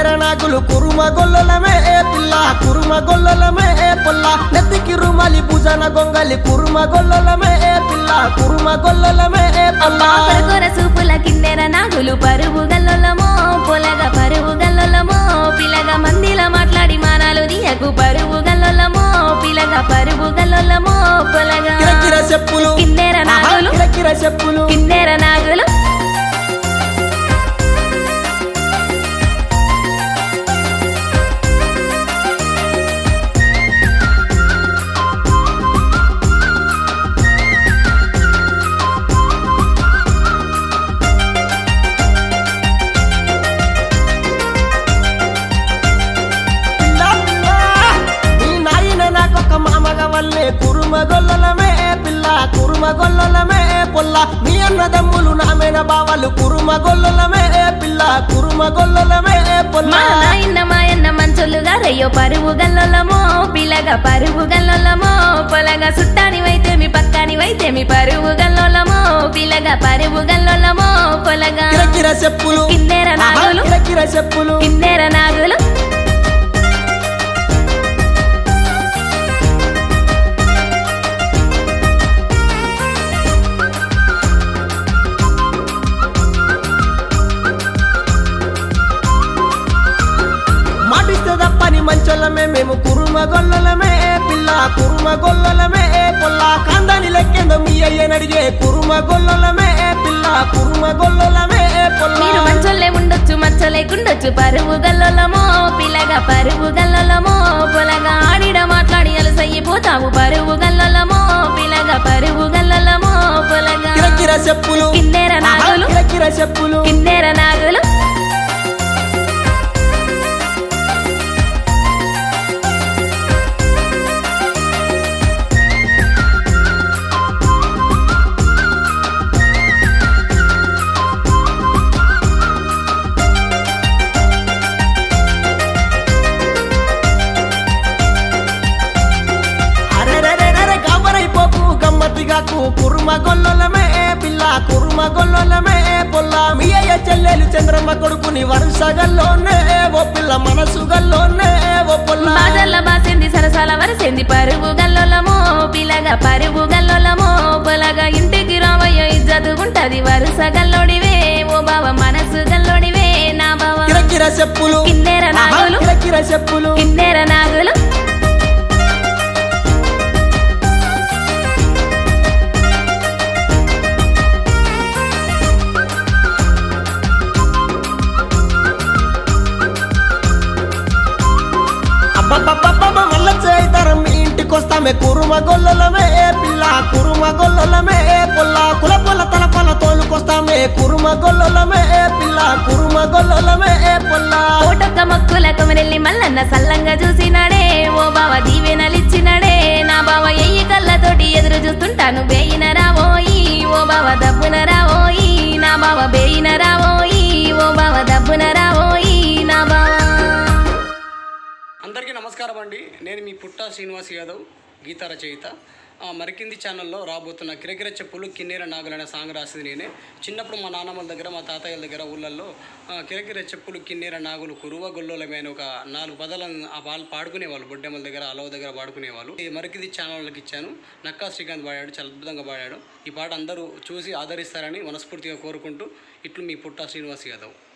కిన్నెర నాగులు కురుమ గొల్లలమే ఏ పిల్ల కురుమ గొల్లలమే ఏ పొల్ల నెత్తికి రుమలి భుజన గొంగలి కురుమ గొల్లలమే ఏ పిల్ల కురుమ గొల్లలమే ఏ పొల్ల కొరకొర సూపుల కిన్నెర నాగులు పరువు గల్లొల్లమో పొలగ పరువు గల్లొల్లమో పిలగ మందిల మాట్లాడి మానాలు దియకు పరువు గల్లొల్లమో పిలగ పరువు గల్లొల్లమో పొలగ కిరకిర చెప్పులు కిన్నెర నాగులు కిరకిర చెప్పులు కిన్నెర నాగులు పిల్ల పిల్ల నీ నాయన నాకొక మామగ వల్లే కురుమ గొల్లలమే ఏ పిల్ల కురుమ గొల్లలమే ఏ పొల్ల నీ అన్నదమ్ములు నామైన బావలు కురుమ గొల్లలమే ఏ పిల్ల కురుమ గొల్లలమే ఏ పొల్ల మా నాయన్న మాయన్న మంచొల్లుగా రయ్యో పరువు గల్లొల్లమో పిలగ పరువు గల్లొల్లమో పొలగ సుట్టానివైతే మీ పక్కానివైతే మీ పరువు గల్లొల్లమో పిలగ పరువు గల్లొల్లమో పొలగ కిరకిర చెప్పులు కిన్నెర నాగులు కిరకిర చెప్పులు కిన్నెర నాగులు మాటిస్తే తప్పని మంచోళ్ళమే మేము కురుమ గొల్లలమే ఏ పిల్ల కురుమ గొల్లలమే ఏ పొల్ల కాందాని లెక్కేందో మీ అయ్యనడిగే కురుమ గొల్లలమే ఏ పిల్ల కురుమ గొల్లలమే ఏ పొల్ల మీరు మంచోళ్ళే ఉండొచ్చు మచ్చ లేకుండొచ్చు పరువు గల్లొల్లమో పిలగ పరువు గల్లొల్లమో పొలగ ఆడిడ మాట్లాడి అలసయ్యిపోతావు పరువు గల్లొల్లమో పిలగ పరువు గల్లొల్లమో పొలగ కిరకిర చెప్పులు కిన్నెర నాగులు కిరకిర చెప్పులు కిన్నెర నాగులు అరెరెరెరెరె గవ్వరైపోకు గమ్మతిగాకు కురుమ గొల్లలమే ఏ పిల్ల కురుమ గొల్లలమే ఏ పొల్ల మీ అయ్య చెల్లెలు చంద్రమ్మ కొడుకుని వరుసగల్లోనే ఓ పిల్ల మనసు గల్లోనే ఓ పొల్ల బాజల్ల బాసింది సరసాల వరసింది పరువు గల్లొల్లమో పిలగ పరువు గల్లొల్లమో పొలగ ఇంటికి రావయ్యో ఇజ్జతుకుంటది వరుస గల్లోడివే ఓ బావ మనసు గల్లోడివే నా బావ కిరకిర చెప్పులు కిన్నెర నాగులు కిరకిర చెప్పులు కిన్నెర నాగులు అబ్బబ్బబ్బబ్బ మల్ల చేయితరం మీ ఇంటికొస్తామే కురుమ గొల్లలమే ఏ పిల్ల కురుమ గొల్లలమే ఏ పొల్ల కుల పొల తల పొల తోలుకొస్తామే కురుమ గొల్లలమే ఏ పిల్ల కురుమ గొల్లలమే ఏ పొల్ల కోటొక్క మొక్కుల కొమరెల్లి మల్లన్న సల్లంగా చూసినాడే ఓ బావ దీవెనలిచ్చినాడే నా బావ ఎయ్యి కళ్ళతోటి ఎదురు చూస్తుంటాను బేయిన రావోయి ఓ బావ దబ్బున రావోయి నా బావ బేయిన రావోయి ఓ బావ దబ్బున రావోయి నా బావ అందరికీ నమస్కారం అండి నేను మీ పుట్ట శ్రీనివాస్ యాదవ్ గీతా రచయిత ఆ, మరికింది ఛానల్లో రాబోతున్న కిరకిర చెప్పులు కిన్నెర నాగులు అనే సాంగ్ రాసింది నేనే చిన్నప్పుడు మా నాన్నమ్మల దగ్గర మా తాతయ్యల దగ్గర ఊళ్ళల్లో ఆ, కిరకిర చెప్పులు కిన్నెర నాగులు కురువ గొల్లోలమే అని ఒక నాలుగు పదాలను ఆ వాళ్ళు పాడుకునేవాళ్ళు బొడ్డెమ్మల దగ్గర అలవ దగ్గర పాడుకునేవాళ్ళు ఈ మరికింది ఛానల్కి ఇచ్చాను నక్కా శ్రీకాంత్ పాడాడు చాలా అద్భుతంగా పాడాడు ఈ పాట అందరూ చూసి ఆదరిస్తారని మనస్ఫూర్తిగా కోరుకుంటూ ఇట్లు మీ పుట్ట శ్రీనివాస్ యాదవ్